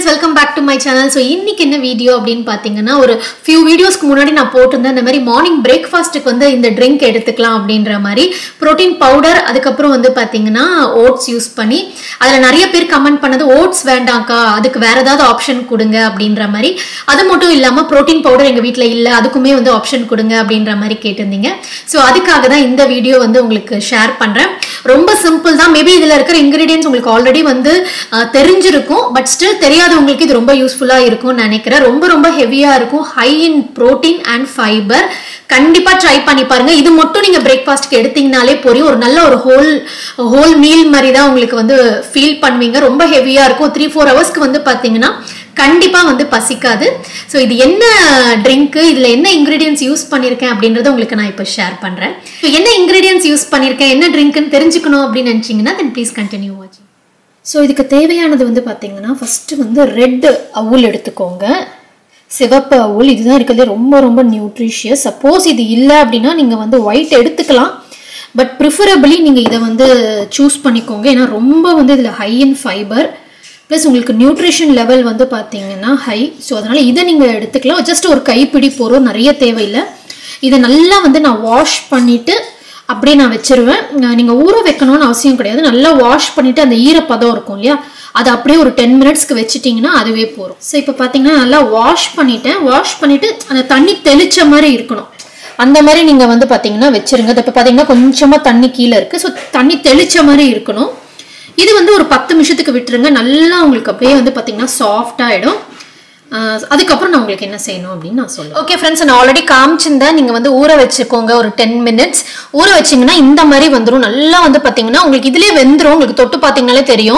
friends welcome back to my channel so இன்னைக்கு என்ன video அப்படின்னு பார்த்தீங்கன்னா ஒரு ஃபியூ வீடியோஸ்க்கு முன்னாடி நான் போட்டிருந்தேன் இந்த மாதிரி மார்னிங் பிரேக்ஃபாஸ்ட்டுக்கு வந்து இந்த ட்ரிங்க் எடுத்துக்கலாம் அப்படின்ற மாதிரி ப்ரோட்டீன் பவுடர் அதுக்கப்புறம் வந்து பார்த்தீங்கன்னா ஓட்ஸ் யூஸ் பண்ணி அதில் நிறைய பேர் கமெண்ட் பண்ணது ஓட்ஸ் வேண்டாம்க்கா அதுக்கு வேற ஏதாவது ஆப்ஷன் கொடுங்க அப்படின்ற மாதிரி அது மட்டும் இல்லாமல் ப்ரோட்டீன் பவுடர் எங்கள் வீட்டில் இல்லை அதுக்குமே வந்து ஆப்ஷன் கொடுங்க அப்படின்ற மாதிரி கேட்டிருந்தீங்க ஸோ அதுக்காக தான் இந்த வீடியோ வந்து உங்களுக்கு ஷேர் பண்ணுறேன் ரொம்ப சிம்பிள் தான் மேபி இதில் இருக்கிற இன்க்ரீடியன்ஸ் உங்களுக்கு ஆல்ரெடி வந்து அஹ், தெரிஞ்சிருக்கும் பட் ஸ்டில் தெரியாதவங்களுக்கு இது ரொம்ப யூஸ்ஃபுல்லாக இருக்கும்னு நினைக்கிறேன் ரொம்ப ரொம்ப ஹெவியாக இருக்கும் high in protein and fibre கண்டிப்பாக ட்ரை பண்ணி பாருங்க இது மட்டும் நீங்கள் பிரேக்ஃபாஸ்ட்டுக்கு எடுத்தீங்கனாலே போதும் ஒரு நல்ல ஒரு ஹோல் ஹோல் மீல் மாதிரி தான் உங்களுக்கு வந்து ஃபீல் பண்ணுவீங்க ரொம்ப ஹெவியாக இருக்கும் த்ரீ ஃபோர் ஹவர்ஸ்க்கு வந்து பார்த்தீங்கன்னா கண்டிப்பா வந்து பசிக்காது ஸோ இது என்ன ட்ரிங்க்கு இதுல என்ன இன்கிரீடியன்ஸ் யூஸ் பண்ணியிருக்கேன் அப்படின்றத உங்களுக்கு நான் இப்போ ஷேர் பண்றேன் ஸோ என்ன இன்கிரீடியன்ஸ் யூஸ் பண்ணியிருக்கேன் என்ன ட்ரிங்க்னு தெரிஞ்சுக்கணும் அப்படின்னு நினச்சிங்கன்னா தென் ப்ளீஸ் கண்டினியூ வாட்சிங் ஸோ இதுக்கு தேவையானது வந்து பார்த்தீங்கன்னா ஃபஸ்ட்டு வந்து ரெட் அவுல் எடுத்துக்கோங்க சிவப்பு அவுல் இதுதான் இருக்கிறதுலே ரொம்ப ரொம்ப நியூட்ரிஷியஸ் சப்போஸ் இது இல்லை அப்படின்னா நீங்கள் வந்து ஒயிட் எடுத்துக்கலாம் பட் ப்ரிஃபரபிளி நீங்கள் இதை வந்து சூஸ் பண்ணிக்கோங்க ஏன்னா ரொம்ப வந்து இதில் ஹை இன் ஃபைபர் ப்ளஸ் உங்களுக்கு நியூட்ரிஷன் லெவல் வந்து பார்த்தீங்கன்னா ஹை ஸோ அதனால் இதை நீங்கள் எடுத்துக்கலாம் ஜஸ்ட் ஒரு கைப்பிடி போகிறோம் நிறைய தேவையில்லை இதை நல்லா வந்து நான் வாஷ் பண்ணிவிட்டு அப்படியே நான் வச்சிருவேன் நீங்கள் ஊற வைக்கணும்னு அவசியம் கிடையாது நல்லா வாஷ் பண்ணிவிட்டு அந்த ஈரப்பதம் இருக்கும் இல்லையா அது அப்படியே ஒரு டென் மினிட்ஸ்க்கு வச்சிட்டிங்கன்னா அதுவே போதும் ஸோ இப்போ பார்த்தீங்கன்னா நல்லா வாஷ் பண்ணிட்டேன் வாஷ் பண்ணிவிட்டு அந்த தண்ணி தெளிச்ச மாதிரி இருக்கணும் அந்த மாதிரி நீங்கள் வந்து பார்த்தீங்கன்னா வச்சிருங்க இப்போ பார்த்தீங்கன்னா கொஞ்சமாக தண்ணி கீழே இருக்குது ஸோ தண்ணி தெளிச்ச மாதிரி இருக்கணும் இது வந்து ஒரு பத்து நிமிஷத்துக்கு விட்டுருங்க நல்லா உங்களுக்கு அப்படியே வந்து பார்த்தீங்கன்னா சாஃப்ட் ஆகிடும் அதுக்கப்புறம் நான் உங்களுக்கு என்ன செய்யணும் அப்படின்னு நான் சொல்லுவேன் ஓகே ஃப்ரெண்ட்ஸ் நான் ஆல்ரெடி காமிச்சிருந்தேன் நீங்கள் வந்து ஊற வச்சுக்கோங்க ஒரு டென் மினிட்ஸ் ஊற வச்சிங்கன்னா இந்த மாதிரி வந்துடும் நல்லா வந்து பார்த்தீங்கன்னா உங்களுக்கு இதுலேயே வெந்துடும் உங்களுக்கு தொட்டு பார்த்தீங்கனாலே தெரியும்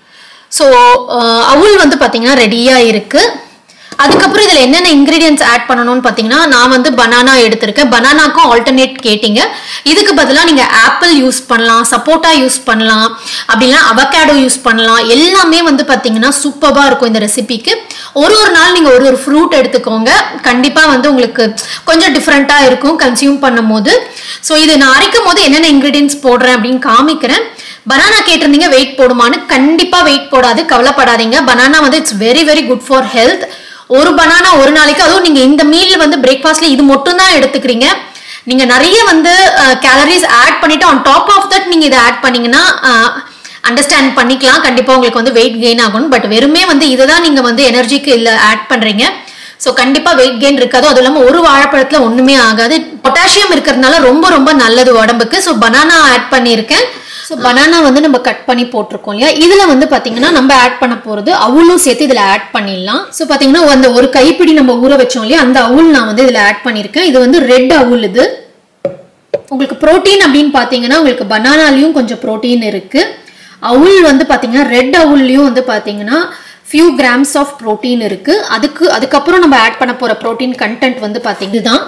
ஸோ அவுள் வந்து பார்த்தீங்கன்னா ரெடியாக இருக்குது அதுக்கப்புறம் இதில் என்னென்ன இன்க்ரீடியன்ஸ் ஆட் பண்ணணும்னு பார்த்தீங்கன்னா நான் வந்து பனானா எடுத்திருக்கேன் பனானாக்கும் ஆல்டர்னேட் கேட்டிங்க இதுக்கு பதிலாக நீங்கள் ஆப்பிள் யூஸ் பண்ணலாம் சப்போட்டா யூஸ் பண்ணலாம் அப்படின்னா அவகேடோ யூஸ் பண்ணலாம் எல்லாமே வந்து பார்த்தீங்கன்னா சூப்பராக இருக்கும் இந்த ரெசிபிக்கு ஒரு ஒரு நாள் நீங்கள் ஒரு ஒரு ஃப்ரூட் எடுத்துக்கோங்க கண்டிப்பாக வந்து உங்களுக்கு கொஞ்சம் டிஃப்ரெண்ட்டாக இருக்கும் கன்சியூம் பண்ணும் போது ஸோ இது நான் அரைக்கும் போது என்னென்ன இன்க்ரீடியன்ஸ் போடுறேன் அப்படின்னு காமிக்கிறேன் பனானா கேட்டிருந்தீங்க வெயிட் போடுமான்னு கண்டிப்பா வெயிட் போடாது கவலைப்படாதீங்க பனானா வந்து it's very very good for health ஒரு பனானா ஒரு நாளைக்கு அதுவும் நீங்க இந்த மீல் வந்து பிரேக்ஃபாஸ்ட்ல இது மட்டும் தான் எடுத்துக்கிறீங்க நீங்க நிறைய வந்து கேலரிஸ் ஆட் பண்ணிட்டு ஆன் டாப் ஆஃப் தட் நீங்க இதை ஆட் பண்ணீங்கன்னா அண்டர்ஸ்டாண்ட் பண்ணிக்கலாம் கண்டிப்பா உங்களுக்கு வந்து வெயிட் கெயின் ஆகும் பட் வெறுமே வந்து இதை தான் நீங்க வந்து எனர்ஜிக்கு இல்ல ஆட் பண்றீங்க ஸோ கண்டிப்பாக வெயிட் கெயின் இருக்காது அதுவும் இல்லாமல் ஒரு வாழைப்பழத்தில் ஒன்றுமே ஆகாது பொட்டாசியம் இருக்கிறதுனால ரொம்ப ரொம்ப நல்லது உடம்புக்கு ஸோ பனானா ஆட் பண்ணியிருக்கேன் ஸோ பனானா வந்து நம்ம கட் பண்ணி போட்டிருக்கோம் இல்லையா இதில் வந்து பார்த்தீங்கன்னா நம்ம ஆட் பண்ண போகிறது அவுளும் சேர்த்து இதில் ஆட் பண்ணிடலாம் ஸோ பார்த்தீங்கன்னா அந்த ஒரு கைப்பிடி நம்ம ஊற வச்சோம் இல்லையா அந்த அவுள் நான் வந்து இதில் ஆட் பண்ணியிருக்கேன் இது வந்து ரெட் அவுள் இது உங்களுக்கு புரோட்டீன் அப்படின்னு பார்த்தீங்கன்னா உங்களுக்கு பனானாலையும் கொஞ்சம் புரோட்டீன் இருக்குது அவுள் வந்து பார்த்தீங்கன்னா ரெட் அவுள்லையும் வந்து பார்த்தீங்கன்னா ஃபியூ கிராம்ஸ் ஆஃப் ப்ரோட்டீன் இருக்கு அதுக்கு அதுக்கப்புறம் நம்ம ஆட் பண்ண போற ப்ரோட்டீன் கண்டென்ட் வந்து பார்த்தீங்கன்னா இதுதான்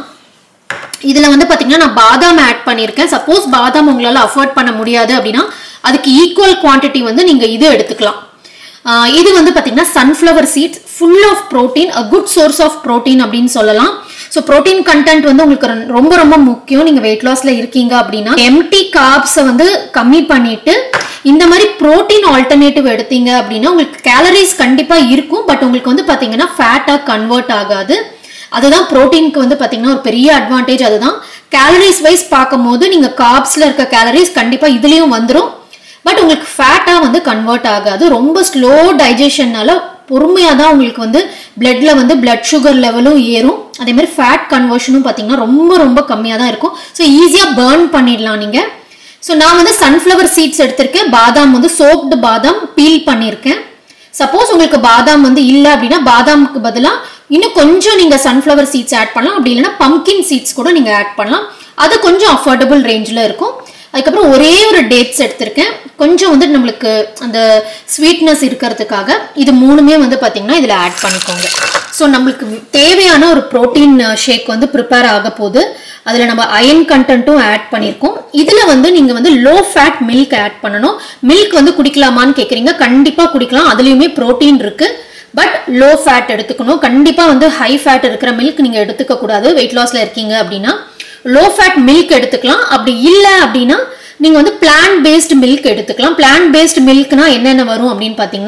இதில் வந்து பார்த்தீங்கன்னா நான் பாதாம் ஆட் பண்ணியிருக்கேன் சப்போஸ் பாதாம் உங்களால் அஃபோர்ட் பண்ண முடியாது அப்படின்னா அதுக்கு ஈக்குவல் குவான்டிட்டி வந்து நீங்கள் இது எடுத்துக்கலாம் ஆஹ் இது வந்து பார்த்தீங்கன்னா sunflower seeds full of protein a good source of protein அப்படின்னு சொல்லலாம் ஸோ ப்ரோட்டீன் கண்டென்ட் வந்து உங்களுக்கு ரொ- ரொம்ப ரொம்ப முக்கியம் நீங்கள் வெயிட் லாஸ்ல இருக்கீங்க அப்படின்னா எம்டி கார்ப்ஸை வந்து கம்மி பண்ணிட்டு இந்த மாதிரி ப்ரோட்டீன் ஆல்டர்னேட்டிவ் எடுத்தீங்க அப்படின்னா உங்களுக்கு கேலரிஸ் கண்டிப்பாக இருக்கும் பட் உங்களுக்கு வந்து பார்த்தீங்கன்னா ஃபேட்டாக கன்வெர்ட் ஆகாது அதுதான் ப்ரோட்டீனுக்கு வந்து பார்த்தீங்கன்னா ஒரு பெரிய அட்வான்டேஜ் அதுதான் கேலரிஸ் வைஸ் பார்க்கும்போது நீங்கள் கார்ப்ஸில் இருக்க கேலரிஸ் கண்டிப்பாக இதுலேயும் வந்துடும் பட் உங்களுக்கு ஃபேட்டாக வந்து கன்வெர்ட் ஆகாது ரொம்ப ஸ்லோ டைஜஷன்னால பொறுமையாக தான் உங்களுக்கு வந்து பிளட்ல வந்து பிளட் சுகர் லெவலும் ஏறும் அதே மாதிரி ஃபேட் கன்வர்ஷனும் பார்த்தீங்கன்னா ரொம்ப ரொம்ப கம்மியாக தான் இருக்கும் ஸோ ஈஸியாக பேர்ன் பண்ணிடலாம் நீங்கள் ஸோ நான் வந்து சன்ஃப்ளவர் சீட்ஸ் எடுத்திருக்கேன் பாதாம் வந்து சோப்டு பாதாம் பீல் பண்ணியிருக்கேன் சப்போஸ் உங்களுக்கு பாதாம் வந்து இல்லை அப்படின்னா பாதாமுக்கு பதிலாக இன்னும் கொஞ்சம் நீங்கள் சன்ஃப்ளவர் சீட்ஸ் ஆட் பண்ணலாம் அப்படி இல்லைன்னா பம்கின் சீட்ஸ் கூட நீங்கள் ஆட் பண்ணலாம் அது கொஞ்சம் அஃபோர்டபுள் ரேஞ்சில் இருக்கும் அதுக்கப்புறம் ஒரே ஒரு டேட்ஸ் எடுத்திருக்கேன் கொஞ்சம் வந்து நம்மளுக்கு அந்த ஸ்வீட்னஸ் இருக்கிறதுக்காக இது மூணுமே வந்து பார்த்தீங்கன்னா இதில் ஆட் பண்ணிக்கோங்க ஸோ நம்மளுக்கு தேவையான ஒரு ப்ரோட்டீன் ஷேக் வந்து ப்ரிப்பேர் ஆக போகுது அதில் நம்ம அயன் கண்டென்ட்டும் ஆட் பண்ணியிருக்கோம் இதில் வந்து நீங்கள் வந்து லோ ஃபேட் மில்க் ஆட் பண்ணணும் மில்க் வந்து குடிக்கலாமான்னு கேட்குறீங்க கண்டிப்பாக குடிக்கலாம் அதுலேயுமே ப்ரோட்டீன் இருக்குது பட் லோ ஃபேட் எடுத்துக்கணும் கண்டிப்பாக வந்து ஹை ஃபேட் இருக்கிற மில்க் நீங்கள் எடுத்துக்க கூடாது வெயிட் லாஸில் இருக்கீங்க அப்படின்னா லோ ஃபேட் மில்க் எடுத்துக்கலாம் அப்படி இல்லை அப்படின்னா நீங்கள் வந்து பிளான்ட் பேஸ்டு மில்க் எடுத்துக்கலாம் பிளான்ட் பேஸ்டு மில்க்னா என்னென்ன வரும் அப்படின்னு பார்த்தீங்கன்னா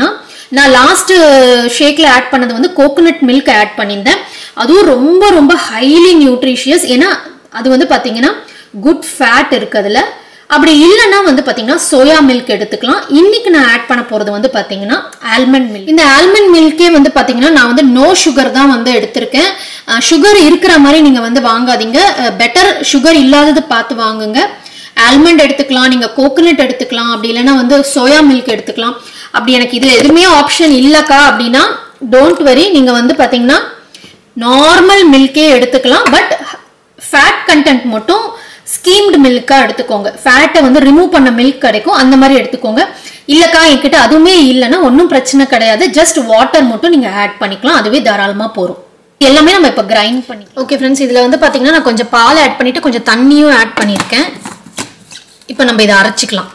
நான் லாஸ்ட் ஷேக்ல ஆட் பண்ணது வந்து கோகோனட் மில்க் ஆட் பண்ணியிருந்தேன் அதுவும் ரொம்ப ரொம்ப ஹைலி நியூட்ரிஷியஸ் ஏன்னா அது வந்து பாத்தீங்கன்னா குட் ஃபேட் இருக்கு அதுல அப்படி இல்லைன்னா வந்து பாத்தீங்கன்னா சோயா மில்க் எடுத்துக்கலாம் இன்னைக்கு நான் ஆட் பண்ண போறது வந்து பாத்தீங்கன்னா ஆல்மண்ட் மில்க் இந்த ஆல்மண்ட் மில்கே வந்து பாத்தீங்கன்னா நான் வந்து நோ சுகர் தான் வந்து எடுத்திருக்கேன் சுகர் இருக்கிற மாதிரி நீங்க வந்து வாங்காதீங்க பெட்டர் சுகர் இல்லாதது பார்த்து வாங்குங்க ஆல்மண்ட் எடுத்துக்கலாம் நீங்க கோகோனட் எடுத்துக்கலாம் அப்படி இல்லைன்னா வந்து சோயா மில்க் எடுத்துக்கலாம் அப்படி எனக்கு இதுல எதுவுமே ஆப்ஷன் இல்லக்கா அப்படின்னா டோன்ட் வரி நீங்க வந்து பாத்தீங்கன்னா நார்மல் மில்கே எடுத்துக்கலாம் பட் ஃபேட் கண்டென்ட் மட்டும் ஸ்கீம்டு மில்கா எடுத்துக்கோங்க ஃபேட்டை வந்து ரிமூவ் பண்ண மில்க் கிடைக்கும் அந்த மாதிரி எடுத்துக்கோங்க இல்லக்கா என்கிட்ட அதுவுமே இல்லைன்னா ஒன்றும் பிரச்சனை கிடையாது ஜஸ்ட் வாட்டர் மட்டும் நீங்க ஆட் பண்ணிக்கலாம் அதுவே தாராளமா போறோம் எல்லாமே நம்ம இப்போ கிரைண்ட் பண்ணி ஓகே ஃப்ரெண்ட்ஸ் இதுல வந்து பாத்தீங்கன்னா நான் கொஞ்சம் பால் ஆட் பண்ணிட்டு கொஞ்சம் தண்ணியும் ஆட் பண்ணியிருக்கேன் இப்போ நம்ம இதை அரைச்சிக்கலாம்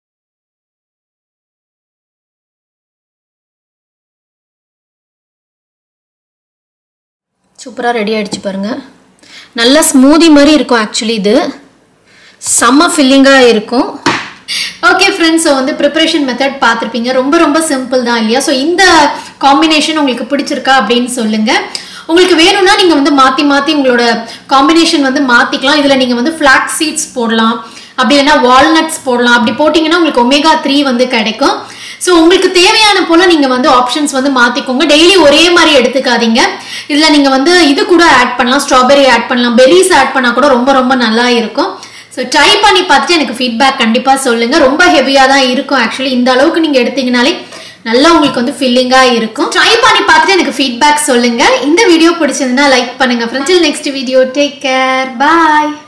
சூப்பராக ரெடி ஆயிடுச்சு பாருங்க நல்ல ஸ்மூதி மாதிரி இருக்கும் ஆக்சுவலி இது செம்ம ஃபில்லிங்காக இருக்கும் ஓகே ஃப்ரெண்ட்ஸ் ஸோ வந்து ப்ரிப்பரேஷன் மெத்தட் பார்த்துருப்பீங்க ரொம்ப ரொம்ப சிம்பிள் தான் இல்லையா ஸோ இந்த காம்பினேஷன் உங்களுக்கு பிடிச்சிருக்கா அப்படின்னு சொல்லுங்க உங்களுக்கு வேணும்னா நீங்கள் வந்து மாற்றி மாற்றி உங்களோட காம்பினேஷன் வந்து மாற்றிக்கலாம் இதில் நீங்கள் வந்து ஃப்ளாக் சீட்ஸ் போடலாம் அப்படி இல்லைன்னா வால்நட்ஸ் போடலாம் அப்படி போட்டிங்கன்னா உங்களுக்கு ஒமேகா த்ரீ வந்து கிடைக்கும் ஸோ உங்களுக்கு தேவையான போல நீங்க வந்து ஆப்ஷன்ஸ் வந்து மாத்திக்கோங்க டெய்லி ஒரே மாதிரி எடுத்துக்காதீங்க இதுல நீங்க வந்து இது கூட ஆட் பண்ணலாம் ஸ்ட்ராபெரி ஆட் பண்ணலாம் பெரிஸ் ஆட் பண்ணா கூட ரொம்ப ரொம்ப நல்லா இருக்கும் ஸோ ட்ரை பண்ணி பார்த்துட்டு எனக்கு ஃபீட்பேக் கண்டிப்பாக சொல்லுங்க ரொம்ப ஹெவியாக தான் இருக்கும் ஆக்சுவலி இந்த அளவுக்கு நீங்கள் எடுத்தீங்கனாலே நல்லா உங்களுக்கு வந்து ஃபில்லிங்காக இருக்கும் ட்ரை பண்ணி பார்த்துட்டு எனக்கு ஃபீட்பேக் சொல்லுங்க இந்த வீடியோ பிடிச்சதுன்னா லைக் பண்ணுங்க friends next video take care பாய்